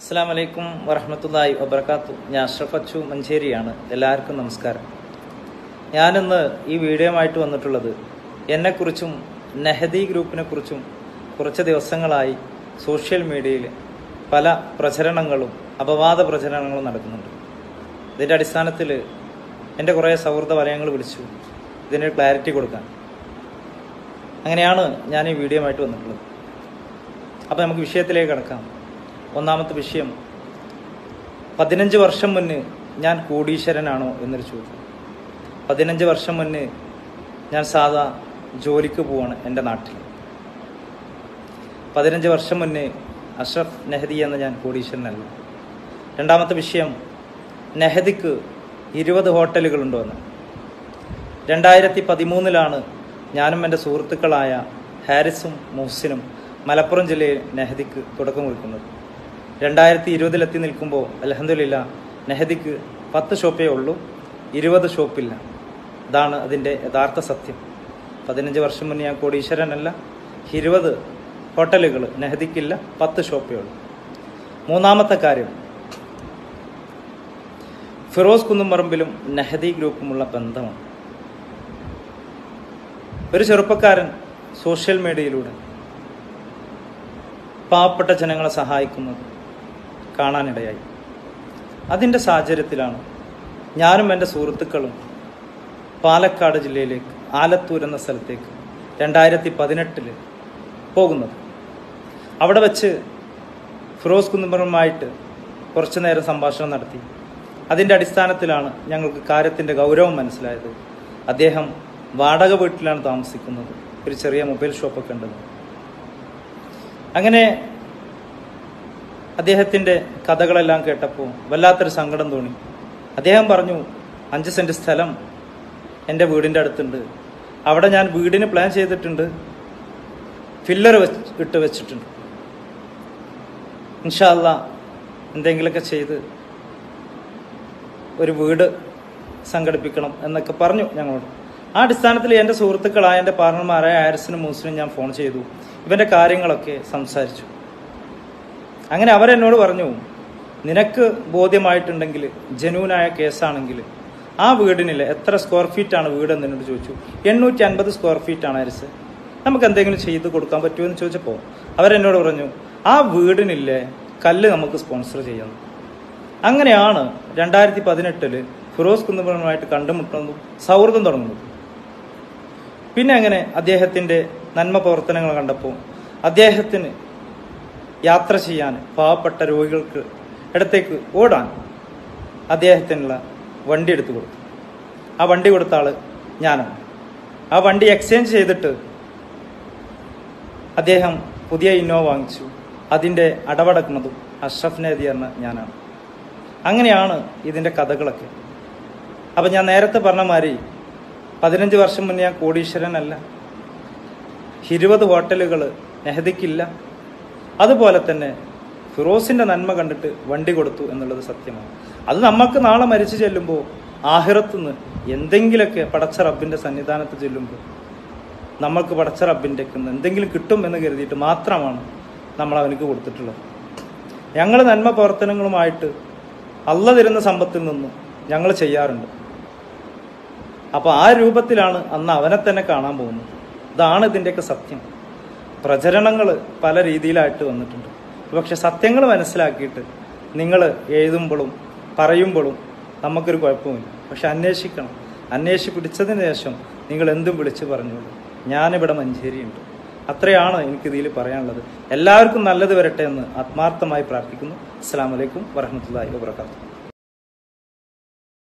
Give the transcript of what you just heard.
അസ്സാം വലൈക്കും വറഹമത്തല്ലായി വബർക്കാത്തു ഞാൻ അഷ്റഫ് അച്ചു മഞ്ചേരിയാണ് എല്ലാവർക്കും നമസ്കാരം ഞാനിന്ന് ഈ വീഡിയോയുമായിട്ട് വന്നിട്ടുള്ളത് എന്നെക്കുറിച്ചും നെഹദി ഗ്രൂപ്പിനെ കുറിച്ചും കുറച്ച് ദിവസങ്ങളായി സോഷ്യൽ മീഡിയയിൽ പല പ്രചരണങ്ങളും അപവാദ പ്രചരണങ്ങളും നടക്കുന്നുണ്ട് ഇതിൻ്റെ അടിസ്ഥാനത്തിൽ എൻ്റെ കുറേ സൗഹൃദ വലയങ്ങൾ വിളിച്ചു ഇതിന് ക്ലാരിറ്റി കൊടുക്കാൻ അങ്ങനെയാണ് ഞാൻ ഈ വീഡിയോയുമായിട്ട് വന്നിട്ടുള്ളത് അപ്പോൾ നമുക്ക് വിഷയത്തിലേക്ക് കിടക്കാം ഒന്നാമത്തെ വിഷയം പതിനഞ്ച് വർഷം മുന്നേ ഞാൻ കോടീശ്വരനാണോ എന്നൊരു ചോദ്യം പതിനഞ്ച് വർഷം മുന്നേ ഞാൻ സാധാ ജോലിക്ക് പോവാണ് എൻ്റെ നാട്ടിൽ പതിനഞ്ച് വർഷം മുന്നേ അഷ്റഫ് നെഹദി എന്ന ഞാൻ കോടീശ്വരനല്ല രണ്ടാമത്തെ വിഷയം നെഹദിക്ക് ഇരുപത് ഹോട്ടലുകളുണ്ടോ എന്ന് രണ്ടായിരത്തി പതിമൂന്നിലാണ് ഞാനും എൻ്റെ സുഹൃത്തുക്കളായ ഹാരിസും മുഹ്സിനും മലപ്പുറം ജില്ലയിൽ നെഹദിക്ക് തുടക്കം കുറിക്കുന്നത് രണ്ടായിരത്തി ഇരുപതിലെത്തി നിൽക്കുമ്പോൾ അലഹദില്ല നെഹദിക്ക് പത്ത് ഷോപ്പേ ഉള്ളൂ ഇരുപത് ഷോപ്പില്ല ഇതാണ് അതിൻ്റെ യഥാർത്ഥ സത്യം പതിനഞ്ച് വർഷം മുന്നേ ഞാൻ കോടീശ്വരനല്ല ഇരുപത് ഹോട്ടലുകൾ നെഹദിക്കില്ല പത്ത് ഷോപ്പേ ഉള്ളൂ മൂന്നാമത്തെ കാര്യം ഫിറോസ് കുന്നുംപറമ്പിലും നെഹദി ഗ്രൂപ്പുമുള്ള ബന്ധമാണ് ഒരു ചെറുപ്പക്കാരൻ സോഷ്യൽ മീഡിയയിലൂടെ പാവപ്പെട്ട ജനങ്ങളെ സഹായിക്കുന്നത് കാണാനിടയായി അതിൻ്റെ സാഹചര്യത്തിലാണ് ഞാനും എൻ്റെ സുഹൃത്തുക്കളും പാലക്കാട് ജില്ലയിലേക്ക് ആലത്തൂർ എന്ന സ്ഥലത്തേക്ക് രണ്ടായിരത്തി പതിനെട്ടിൽ പോകുന്നത് അവിടെ വെച്ച് ഫിറോസ് കുന്നുമ്പറുമായിട്ട് കുറച്ചു നേരം സംഭാഷണം നടത്തി അതിൻ്റെ അടിസ്ഥാനത്തിലാണ് ഞങ്ങൾക്ക് കാര്യത്തിൻ്റെ ഗൗരവം മനസ്സിലായത് അദ്ദേഹം വാടക വീട്ടിലാണ് താമസിക്കുന്നത് ഒരു ചെറിയ മൊബൈൽ ഷോപ്പൊക്കെ ഉണ്ടെന്ന് അങ്ങനെ അദ്ദേഹത്തിൻ്റെ കഥകളെല്ലാം കേട്ടപ്പോൾ വല്ലാത്തൊരു സങ്കടം തോന്നി അദ്ദേഹം പറഞ്ഞു അഞ്ച് സെൻറ്റ് സ്ഥലം എൻ്റെ വീടിൻ്റെ അടുത്തുണ്ട് അവിടെ ഞാൻ വീടിന് പ്ലാൻ ചെയ്തിട്ടുണ്ട് ഫില്ലർ വെച്ച് ഇട്ട് വെച്ചിട്ടുണ്ട് ഇൻഷാല്ല എന്തെങ്കിലുമൊക്കെ ചെയ്ത് ഒരു വീട് സംഘടിപ്പിക്കണം എന്നൊക്കെ പറഞ്ഞു ഞങ്ങളോട് ആ അടിസ്ഥാനത്തിൽ എൻ്റെ സുഹൃത്തുക്കളായ എൻ്റെ പാർട്ണർമാരായ ആരിസിനും മൂസിനും ഞാൻ ഫോൺ ചെയ്തു ഇവൻ്റെ കാര്യങ്ങളൊക്കെ സംസാരിച്ചു അങ്ങനെ അവരെന്നോട് പറഞ്ഞു നിനക്ക് ബോധ്യമായിട്ടുണ്ടെങ്കിൽ ജനൂനായ കേസാണെങ്കിൽ ആ വീടിനില്ല എത്ര സ്ക്വയർ ഫീറ്റ് ആണ് വീട് എന്ന് എന്നോട് ചോദിച്ചു എണ്ണൂറ്റി അൻപത് സ്ക്വയർ ഫീറ്റ് ആണ് ആരിസ് നമുക്ക് എന്തെങ്കിലും ചെയ്ത് കൊടുക്കാൻ പറ്റുമോ എന്ന് ചോദിച്ചപ്പോൾ അവരെന്നോട് പറഞ്ഞു ആ വീടിനില്ലേ കല്ല് നമുക്ക് സ്പോൺസർ ചെയ്യുന്നു അങ്ങനെയാണ് രണ്ടായിരത്തി പതിനെട്ടില് ഫിറോസ് കുന്നുപുറനുമായിട്ട് കണ്ടുമുട്ടുന്നതും സൗഹൃദം തുടങ്ങുന്നതും പിന്നെ അങ്ങനെ അദ്ദേഹത്തിൻ്റെ നന്മ പ്രവർത്തനങ്ങൾ കണ്ടപ്പോൾ അദ്ദേഹത്തിന് യാത്ര ചെയ്യാൻ പാവപ്പെട്ട രോഗികൾക്ക് ഇടത്തേക്ക് ഓടാൻ അദ്ദേഹത്തിനുള്ള വണ്ടി എടുത്തു കൊടുത്തു ആ വണ്ടി കൊടുത്ത ആള് ഞാനാണ് ആ വണ്ടി എക്സ്ചേഞ്ച് ചെയ്തിട്ട് അദ്ദേഹം പുതിയ ഇന്നോവ വാങ്ങിച്ചു അതിൻ്റെ അടവടക്കുന്നതും അഷ്റഫ് നേതി എന്ന ഞാനാണ് അങ്ങനെയാണ് ഇതിൻ്റെ കഥകളൊക്കെ അപ്പം ഞാൻ നേരത്തെ പറഞ്ഞ മാതിരി പതിനഞ്ച് വർഷം മുന്നേ ഞാൻ കോടീശ്വരനല്ല ഇരുപത് ഹോട്ടലുകൾ നെഹദിക്കില്ല അതുപോലെ തന്നെ ഫിറോസിന്റെ നന്മ കണ്ടിട്ട് വണ്ടി കൊടുത്തു എന്നുള്ളത് സത്യമാണ് അത് നമുക്ക് നാളെ മരിച്ചു ചെല്ലുമ്പോൾ ആഹിറത്തുനിന്ന് എന്തെങ്കിലുമൊക്കെ പടച്ച റബ്ബിന്റെ സന്നിധാനത്ത് ചെല്ലുമ്പോൾ നമ്മൾക്ക് പടച്ച റബ്ബിൻ്റെ എന്തെങ്കിലും കിട്ടും എന്ന് കരുതിയിട്ട് മാത്രമാണ് നമ്മൾ അവനക്ക് കൊടുത്തിട്ടുള്ളത് ഞങ്ങൾ നന്മ പ്രവർത്തനങ്ങളുമായിട്ട് അല്ല തരുന്ന സമ്പത്തിൽ നിന്നും ഞങ്ങൾ ചെയ്യാറുണ്ട് അപ്പോൾ ആ രൂപത്തിലാണ് അന്ന് അവനെ തന്നെ കാണാൻ പോകുന്നത് ഇതാണ് ഇതിൻ്റെയൊക്കെ സത്യം പ്രചരണങ്ങൾ പല രീതിയിലായിട്ട് വന്നിട്ടുണ്ട് പക്ഷെ സത്യങ്ങൾ മനസ്സിലാക്കിയിട്ട് നിങ്ങൾ എഴുതുമ്പോഴും പറയുമ്പോഴും നമുക്കൊരു കുഴപ്പമില്ല പക്ഷെ അന്വേഷിക്കണം അന്വേഷിച്ച് പിടിച്ചതിന് ശേഷം നിങ്ങൾ എന്തും വിളിച്ച് പറഞ്ഞോളൂ ഞാനിവിടെ മഞ്ചേരിയുണ്ട് അത്രയാണ് എനിക്കിതിൽ പറയാനുള്ളത് എല്ലാവർക്കും നല്ലത് വരട്ടെ എന്ന് ആത്മാർത്ഥമായി പ്രാർത്ഥിക്കുന്നു അസ്സാം വലൈക്കും വരഹമത്തല്ലാഹി വാബർക്കാത്തു